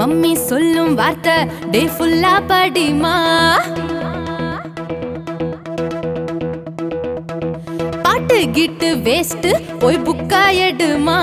Mummy சொல்லும் வார்த்தை டே ஃபுல்லா படிமா பாட்டு கிட்டு வேஸ்ட் போய் புக்கா எடுமா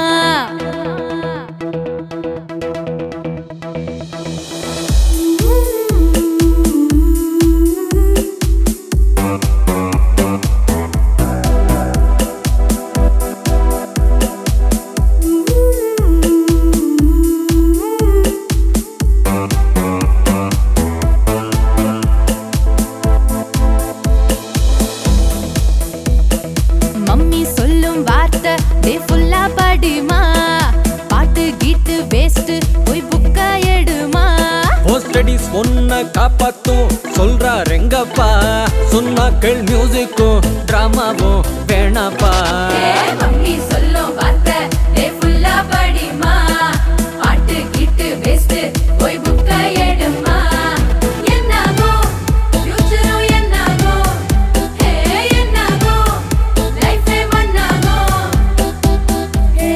மம்மி சொல்லும் வார்த்தை டே ஃபுல்லா படிமா பாட்டு கீட்டு வேஸ்ட் போய் புக்கா எடுமா ஸ்டடிஸ் ஒன்ன காப்பாத்தும் சொல்றார் எங்கப்பா சொன்னாக்கள் மியூசிக்கும் டிராமாவும் வேணாப்பா மம்மி சொல்லும் வார்த்தை டே ஃபுல்லா படிமா பாட்டு கீட்டு வேஸ்ட் போய் புக்கா எடுமா என்னாகோ ஃபியூச்சரும் என்னாகோ ஹே என்னாகோ லைஃபே மண்ணாகோ ஹே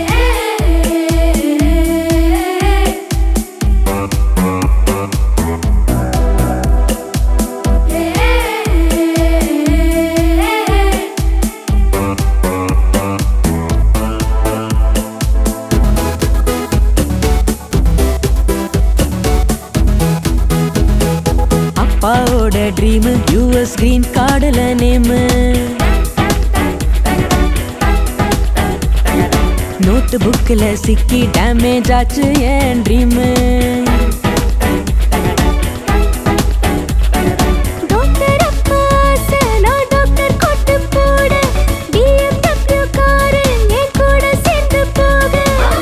அப்பாவோட ட்ரீம் யூஎஸ் கிரீன் கார்டுல நேமு நோட்டு புக்கில் சிக்கி டேமேஜ் ஆச்சு என் ட்ரீமு டாக்டர் அப்பா ஆசை, நான் டாக்டர் கோட்டு போட. BMW காரு என் கூட சேர்ந்து போக.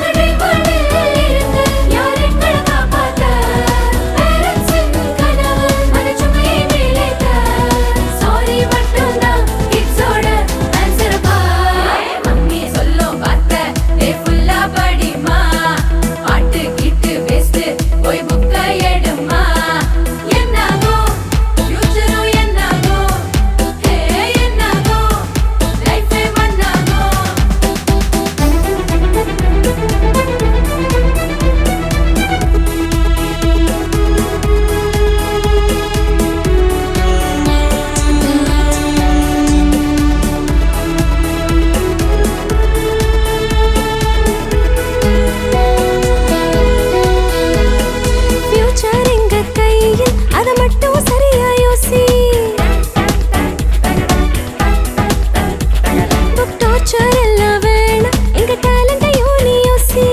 யார் எங்களை காப்பாத்த? Parents இன் கனவு, மனச்சுமையை மேலேத்த. Sorry மட்டும்தான் kids ஓட answer பா. மம்மி சொல்லும் வார்த்தை, day full ஆ படிமா. பாட்டு கீட்டு waste, போய் book அ எடுமா. என்னாகோ ஃபியூச்சரும் என்னாகோ ஹே என்னாகோ லைஃபே மண்ணாகோ ஃபியூச்சர் எங்க கையில் அத மட்டும் சரியா யோசி புக் டார்ச்சர் எல்லாம் வேணாம் எங்க டேலண்டையும் நீ யோசி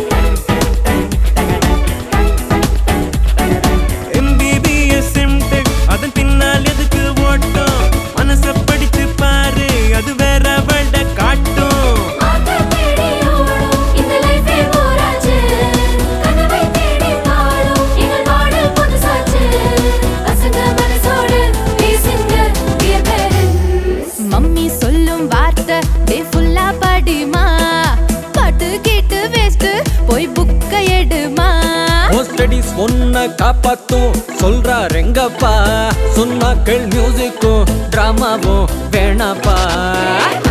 எம்பிபிஎஸ் எம்டெக் அதன் பின்னால் எதுக்கு ஓட்டம் மனச படிச்சு பாரு அது வேற வட காட்டும் ஆத்த தேடி ஓடும் இந்த லைஃபே போராச்சு கனவை தேடி வாழும் எங்கள் மாடல் புதுசாச்சு பசங்க மனசோடு பேசுங்க dear parents. மம்மி சொல்லும் வார்த்தை டே ஃபுல்லா படிமா பாட்டு கேட்டு வேஸ்ட் போய் புக்க எடுமா ஸ்டடிஸ் ஒன்ன காப்பாத்தும் சொல்றார் எங்கப்பா சொன்னாக்கள் மியூசிக்கும் டிராமாவும் வேணாப்பா